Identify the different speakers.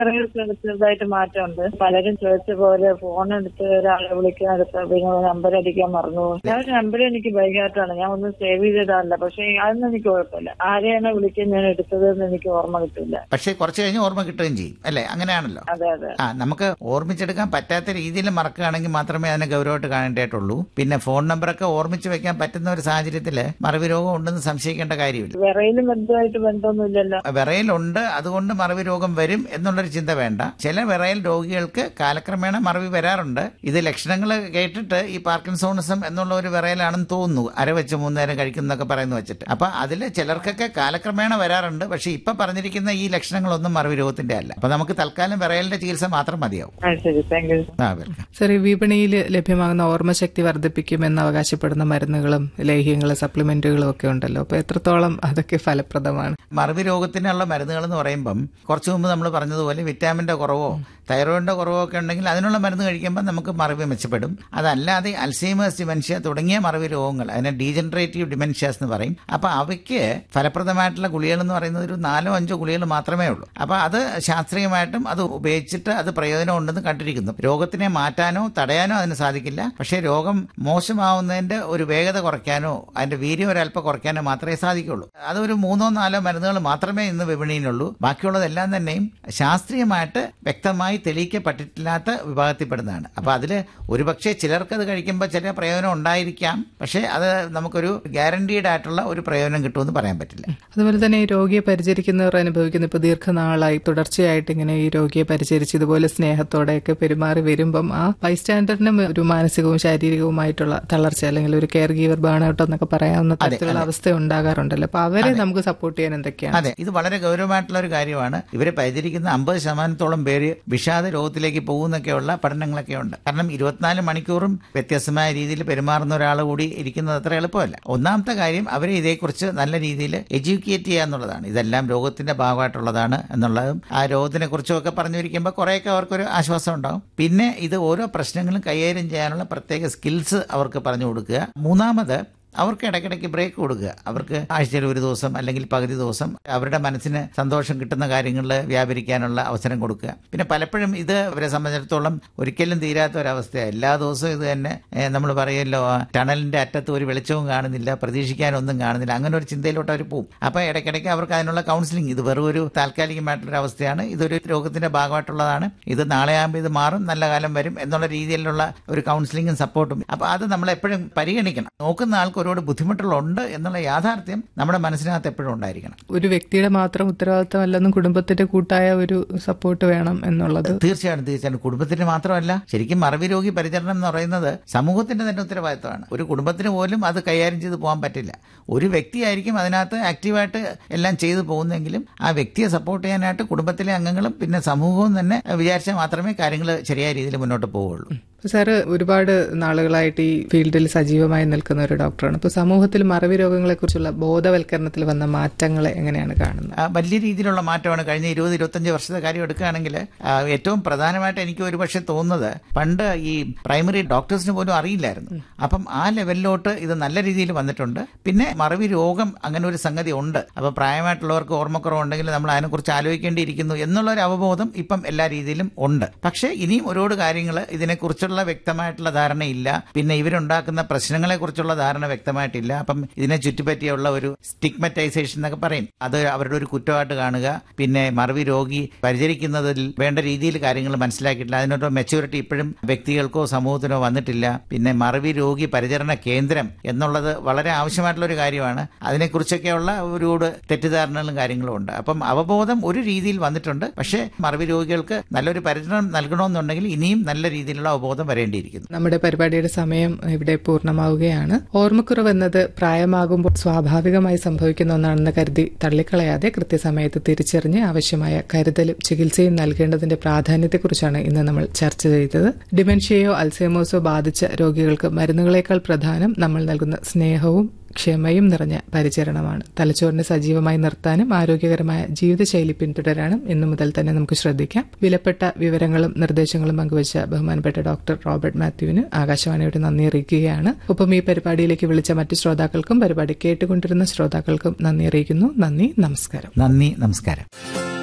Speaker 1: ചെറുതായിട്ട് മാറ്റമുണ്ട് പലരും ചോദിച്ച പോലെ ഫോൺ എടുത്ത് ഒരാളെ വിളിക്കാൻ എടുത്ത് പിന്നെ നമ്പർ അടിക്കാൻ മറന്നു പോകും. ഞാൻ നമ്പർ എനിക്ക് ബൈഹാർട്ടാണ് ഞാൻ ഒന്നും സേവ് ചെയ്തിടാറില്ല പക്ഷെ അതൊന്നും എനിക്ക് കുഴപ്പമില്ല ആരെയാണ് വിളിക്കാൻ ഞാൻ എടുത്തതെന്ന് എനിക്ക് ഓർമ്മ കിട്ടില്ല
Speaker 2: പക്ഷേ കുറച്ച് കഴിഞ്ഞ് ഓർമ്മ കിട്ടുകയും ചെയ്യും അല്ലേ അങ്ങനെയാണല്ലോ
Speaker 1: അതെ അതെ
Speaker 2: ആ നമുക്ക് ഓർമ്മിച്ചെടുക്കാൻ പറ്റാത്ത രീതിയിൽ മറക്കുകയാണെങ്കിൽ മാത്രമേ അതിനെ ഗൗരവമായിട്ട് കാണേണ്ടതായിട്ടുള്ളൂ പിന്നെ ഫോൺ നമ്പറൊക്കെ ഓർമ്മിച്ച് വെക്കാൻ പറ്റുന്ന ഒരു സാഹചര്യത്തിൽ മറവി രോഗം ഉണ്ടെന്ന് സംശയിക്കേണ്ട കാര്യമില്ല
Speaker 1: വിറയിലും ബന്ധമായിട്ട് ബന്ധമൊന്നുമില്ലല്ലോ
Speaker 2: വിറയലുണ്ട് അതുകൊണ്ട് മറവി രോഗം വരും എന്നുള്ളൊരു ചിന്ത വേണ്ട ചില വിറയൽ രോഗികൾക്ക് കാലക്രമേണ മറവി വരാറുണ്ട് ഇത് ലക്ഷണങ്ങൾ കേട്ടിട്ട് ഈ പാർക്കിൻസോണിസം എന്നുള്ള ഒരു വിറയലാണെന്ന് തോന്നുന്നു അര വെച്ച് മൂന്ന് നേരം കഴിക്കുന്നൊക്കെ പറയുന്നു വെച്ചിട്ട് അപ്പൊ അതിൽ ചിലർക്കൊക്കെ കാലക്രമേണ വരാറുണ്ട് പക്ഷെ ഇപ്പൊ പറഞ്ഞിരിക്കുന്ന ഈ ലക്ഷണങ്ങളൊന്നും മറവി രോഗത്തിന്റെ അല്ല അപ്പൊ നമുക്ക് തൽക്കാലം വിറയലിന്റെ ചികിത്സ മാത്രം മതിയാവും
Speaker 1: ആ ശരി താങ്ക് യു
Speaker 2: ആ വെൽക്കം
Speaker 3: സർ ഈ വിപണിയിൽ ലഭ്യമാകുന്ന ഓർമ്മശക്തി വർദ്ധിപ്പിക്കുമെന്ന് അവകാശപ്പെടുന്ന മരുന്നുകളും ലേഹ്യങ്ങളും സപ്ലിമെന്റുകളും ഒക്കെ ഉണ്ടല്ലോ അപ്പൊ എത്രത്തോളം അതൊക്കെ ഫലപ്രദമാണ്
Speaker 2: മറവി രോഗത്തിനുള്ള മരുന്നുകൾ എന്ന് പറയുമ്പം കുറച്ചു മുമ്പ് നമ്മൾ പറഞ്ഞതുപോലെ വിറ്റാമിന്റെ കുറവോ തൈറോയിഡിന്റെ കുറവോ ഒക്കെ ഉണ്ടെങ്കിൽ അതിനുള്ള മരുന്ന് കഴിക്കുമ്പോൾ നമുക്ക് മറവി മെച്ചപ്പെടും അതല്ലാതെ അൽസൈമേഴ്സ് ഡിമെൻഷ്യ തുടങ്ങിയ മറവി രോഗങ്ങൾ അതിനെ ഡീജനറേറ്റീവ് ഡിമെൻഷ്യാസ് എന്ന് പറയും അപ്പൊ അവയ്ക്ക് ഫലപ്രദമായിട്ടുള്ള ഗുളികൾ എന്ന് പറയുന്നത് ഒരു നാലോ അഞ്ചോ ഗുളികൾ മാത്രമേ ഉള്ളൂ അപ്പൊ അത് ശാസ്ത്രീയമായിട്ടും അത് ഉപയോഗിച്ചിട്ട് അത് പ്രയോജനം ഉണ്ടെന്ന് കണ്ടിരിക്കുന്നു രോഗത്തിനെ മാറ്റാനോ തടയാനോ അതിന് സാധിക്കില്ല പക്ഷേ രോഗം മോശമാവുന്നതിന്റെ ഒരു വേഗത കുറയ്ക്കാനോ അതിന്റെ വീര്യം ഒരല്പം കുറയ്ക്കാനോ മാത്രമേ സാധിക്കുള്ളൂ അതൊരു മൂന്നോ നാലോ മരുന്നുകൾ മാത്രമേ ഇന്ന് വിപണിയിലുള്ളൂ ബാക്കിയുള്ളതെല്ലാം തന്നെയും ശാസ്ത്രീയമായിട്ട് വ്യക്തമായി തെളിയിക്കപ്പെട്ടിട്ടില്ലാത്ത വിഭാഗത്തിൽപ്പെടുന്നതാണ് അപ്പൊ അതിൽ ഒരുപക്ഷെ ചിലർക്ക് അത് കഴിക്കുമ്പോൾ ചില പ്രയോജനം ഉണ്ടായിരിക്കാം പക്ഷേ അത് നമുക്കൊരു ഗ്യാരണ്ടീഡ് ആയിട്ടുള്ള ഒരു പ്രയോജനം കിട്ടുമെന്ന് പറയാൻ പറ്റില്ല
Speaker 3: അതുപോലെ തന്നെ ഈ രോഗിയെ പരിചരിക്കുന്നവർ അനുഭവിക്കുന്ന ഇപ്പൊ ദീർഘനാളായി തുടർച്ചയായിട്ട് ഇങ്ങനെ ഈ രോഗിയെ പരിചരിച്ച് ഇതുപോലെ സ്നേഹത്തോടെയൊക്കെ പെരുമാറി വരുമ്പം ആ ബൈസ്റ്റാൻഡറിനും ഒരു മാനസികവും ശാരീരികവുമായിട്ടുള്ള തളർച്ച അല്ലെങ്കിൽ ഒരു കെയർ ഗീവർ ബേണൗട്ട് എന്നൊക്കെ പറയാവുന്ന തരത്തിലുള്ള അവസ്ഥ ഉണ്ടാകാറുണ്ടല്ലോ അപ്പൊ അവരെ നമുക്ക് സപ്പോർട്ട് ചെയ്യാൻ എന്തൊക്കെയാണ്
Speaker 2: അതെ ഇത് വളരെ ഗൗരവമായിട്ടുള്ള ഒരു കാര്യമാണ് ഇവരെ പരിചരിക്കുന്ന അമ്പത് ശതമാനത്തോളം പേര് വിഷാദ രോഗത്തിലേക്ക് പോകുന്നൊക്കെയുള്ള പഠനങ്ങളൊക്കെ ഉണ്ട് കാരണം ഇരുപത്തിനാല് മണിക്കൂറും വ്യത്യസ്തമായ രീതിയിൽ പെരുമാറുന്ന ഒരാൾ കൂടി ഇരിക്കുന്നത് അത്ര എളുപ്പമല്ല ഒന്നാമത്തെ കാര്യം അവരെ ഇതേക്കുറിച്ച് നല്ല രീതിയിൽ എഡ്യൂക്കേറ്റ് ചെയ്യുക എന്നുള്ളതാണ് ഇതെല്ലാം രോഗത്തിന്റെ ഭാഗമായിട്ടുള്ളതാണ് എന്നുള്ളതും ആ രോഗത്തിനെ കുറിച്ചും ഒക്കെ പറഞ്ഞിരിക്കുമ്പോൾ കുറേയൊക്കെ അവർക്കൊരു ആശ്വാസം ഉണ്ടാവും പിന്നെ ഇത് ഓരോ പ്രശ്നങ്ങളും കൈകാര്യം ചെയ്യാനുള്ള പ്രത്യേക സ്കിൽസ് അവർക്ക് പറഞ്ഞു കൊടുക്കുക മൂന്നാമത് അവർക്ക് ഇടയ്ക്കിടയ്ക്ക് ബ്രേക്ക് കൊടുക്കുക അവർക്ക് ആഴ്ചയിൽ ഒരു ദിവസം അല്ലെങ്കിൽ പകുതി ദിവസം അവരുടെ മനസ്സിന് സന്തോഷം കിട്ടുന്ന കാര്യങ്ങളിൽ വ്യാപരിക്കാനുള്ള അവസരം കൊടുക്കുക പിന്നെ പലപ്പോഴും ഇത് അവരെ സംബന്ധിച്ചിടത്തോളം ഒരിക്കലും തീരാത്ത ഒരവസ്ഥയാണ് എല്ലാ ദിവസവും ഇത് തന്നെ നമ്മൾ പറയുമല്ലോ ആ ടണലിന്റെ അറ്റത്ത് ഒരു വെളിച്ചവും കാണുന്നില്ല പ്രതീക്ഷിക്കാനൊന്നും കാണുന്നില്ല അങ്ങനെ ഒരു ചിന്തയിലോട്ട് അവർ പോകും അപ്പോൾ ഇടയ്ക്കിടയ്ക്ക് അവർക്ക് അതിനുള്ള കൗൺസിലിംഗ് ഇത് വെറും ഒരു താൽക്കാലികമായിട്ടുള്ള അവസ്ഥയാണ് ഇതൊരു രോഗത്തിന്റെ ഭാഗമായിട്ടുള്ളതാണ് ഇത് നാളെ ആകുമ്പോൾ ഇത് മാറും നല്ല കാലം വരും എന്നുള്ള രീതിയിലുള്ള ഒരു കൗൺസിലിംഗും സപ്പോർട്ടും അപ്പോൾ അത് നമ്മൾ എപ്പോഴും പരിഗണിക്കണം നോക്കുന്ന ആൾക്ക് ഒരുപാട് ബുദ്ധിമുട്ടുകളുണ്ട് എന്നുള്ള യാഥാർത്ഥ്യം നമ്മുടെ മനസ്സിനകത്ത് എപ്പോഴും ഉണ്ടായിരിക്കണം
Speaker 3: ഒരു വ്യക്തിയുടെ മാത്രം ഉത്തരവാദിത്തമല്ലെന്നും കുടുംബത്തിന്റെ കൂട്ടായ ഒരു സപ്പോർട്ട് വേണം എന്നുള്ളത്
Speaker 2: തീർച്ചയായിട്ടും തീർച്ചയായിട്ടും കുടുംബത്തിന് മാത്രമല്ല ശരിക്കും മറവി രോഗി പരിചരണം എന്ന് പറയുന്നത് സമൂഹത്തിന്റെ തന്നെ ഉത്തരവാദിത്തമാണ് ഒരു കുടുംബത്തിന് പോലും അത് കൈകാര്യം ചെയ്ത് പോകാൻ പറ്റില്ല ഒരു വ്യക്തിയായിരിക്കും അതിനകത്ത് ആക്റ്റീവായിട്ട് എല്ലാം ചെയ്തു പോകുന്നെങ്കിലും ആ വ്യക്തിയെ സപ്പോർട്ട് ചെയ്യാനായിട്ട് കുടുംബത്തിലെ അംഗങ്ങളും പിന്നെ സമൂഹവും തന്നെ വിചാരിച്ചാൽ മാത്രമേ കാര്യങ്ങൾ ശരിയായ രീതിയിൽ മുന്നോട്ട് പോവുകയുള്ളൂ
Speaker 3: സാറ് ഒരുപാട് നാളുകളായിട്ട് ഈ ഫീൽഡിൽ സജീവമായി നിൽക്കുന്ന ഒരു ഡോക്ടറാണ് ഇപ്പൊ സമൂഹത്തിൽ മറവി രോഗങ്ങളെക്കുറിച്ചുള്ള ബോധവൽക്കരണത്തിൽ വന്ന മാറ്റങ്ങളെ എങ്ങനെയാണ് കാണുന്നത്
Speaker 2: ആ, വലിയ രീതിയിലുള്ള മാറ്റമാണ് കഴിഞ്ഞ ഇരുപത് ഇരുപത്തഞ്ച് വർഷത്തെ കാര്യം എടുക്കുകയാണെങ്കിൽ ആ, ഏറ്റവും പ്രധാനമായിട്ട് എനിക്ക് ഒരുപക്ഷെ തോന്നുന്നത് പണ്ട് ഈ പ്രൈമറി ഡോക്ടേഴ്സിന് പോലും അറിയില്ലായിരുന്നു അപ്പം ആ ലെവലിലോട്ട് ഇത് നല്ല രീതിയിൽ വന്നിട്ടുണ്ട് പിന്നെ മറവി രോഗം അങ്ങനെ ഒരു സംഗതി ഉണ്ട് അപ്പം പ്രായമായിട്ടുള്ളവർക്ക് ഓർമ്മക്കുറവുണ്ടെങ്കിൽ നമ്മൾ അതിനെക്കുറിച്ച് ആലോചിക്കേണ്ടിയിരിക്കുന്നു എന്നുള്ള ഒരു അവബോധം ഇപ്പം എല്ലാ രീതിയിലും ഉണ്ട് പക്ഷേ ഇനിയും ഒരുപാട് കാര്യങ്ങൾ ഇതിനെക്കുറിച്ചുള്ള വ്യക്തമായിട്ടുള്ള ധാരണയില്ല പിന്നെ ഇവരുണ്ടാക്കുന്ന പ്രശ്നങ്ങളെ കുറിച്ചുള്ള ധാരണ വ്യക്തമായിട്ടില്ല അപ്പം ഇതിനെ ചുറ്റിപ്പറ്റിയുള്ള ഒരു സ്റ്റിഗ്മറ്റൈസേഷൻ എന്നൊക്കെ പറയും അത് അവരുടെ ഒരു കുറ്റമായിട്ട് കാണുക പിന്നെ മറവി രോഗി പരിചരിക്കുന്നതിൽ വേണ്ട രീതിയിൽ കാര്യങ്ങൾ മനസ്സിലാക്കിയിട്ടില്ല അതിനൊരു മെച്യൂരിറ്റി ഇപ്പോഴും വ്യക്തികൾക്കോ സമൂഹത്തിനോ വന്നിട്ടില്ല പിന്നെ മറവി രോഗി പരിചരണ കേന്ദ്രം എന്നുള്ളത് വളരെ ആവശ്യമായിട്ടുള്ള ഒരു കാര്യമാണ് അതിനെക്കുറിച്ചൊക്കെയുള്ള ഒരുപാട് തെറ്റിദ്ധാരണകളും കാര്യങ്ങളും ഉണ്ട് അപ്പം അവബോധം ഒരു രീതിയിൽ വന്നിട്ടുണ്ട് പക്ഷേ മറവി രോഗികൾക്ക് നല്ലൊരു പരിചരണം നൽകണമെന്നുണ്ടെങ്കിൽ ഇനിയും നല്ല രീതിയിലുള്ള അവബോധം വരേണ്ടിയിരിക്കുന്നു
Speaker 3: നമ്മുടെ പരിപാടിയുടെ സമയം ഇവിടെ പൂർണ്ണമാവുകയാണ് ഓർമ്മക്കുറവ് എന്നത് പ്രായമാകുമ്പോൾ സ്വാഭാവികമായി സംഭവിക്കുന്ന ഒന്നാണെന്ന് കരുതി തള്ളിക്കളയാതെ കൃത്യസമയത്ത് തിരിച്ചറിഞ്ഞ് ആവശ്യമായ കരുതലും ചികിത്സയും നൽകേണ്ടതിന്റെ പ്രാധാന്യത്തെക്കുറിച്ചാണ് ഇന്ന് നമ്മൾ ചർച്ച ചെയ്തത് ഡിമെൻഷ്യയോ അൽസൈമേഴ്സോ ബാധിച്ച രോഗികൾക്ക് മരുന്നുകളേക്കാൾ പ്രധാനം നമ്മൾ നൽകുന്ന സ്നേഹവും ക്ഷമയും നിറഞ്ഞ പരിചരണമാണ് തലച്ചോറിനെ സജീവമായി നിർത്താനും ആരോഗ്യകരമായ ജീവിതശൈലി പിന്തുടരാനും ഇന്നു മുതൽ തന്നെ നമുക്ക് ശ്രദ്ധിക്കാം വിലപ്പെട്ട വിവരങ്ങളും നിർദ്ദേശങ്ങളും പങ്കുവച്ച ബഹുമാനപ്പെട്ട ഡോക്ടർ റോബർട്ട് മാത്യുവിന് ആകാശവാണിയോട് നന്ദി അറിയിക്കുകയാണ് ഒപ്പം ഈ പരിപാടിയിലേക്ക് വിളിച്ച മറ്റ് ശ്രോതാക്കൾക്കും പരിപാടി കേട്ടുകൊണ്ടിരുന്ന ശ്രോതാക്കൾക്കും നന്ദി അറിയിക്കുന്നു നന്ദി നമസ്കാരം
Speaker 2: നന്ദി നമസ്കാരം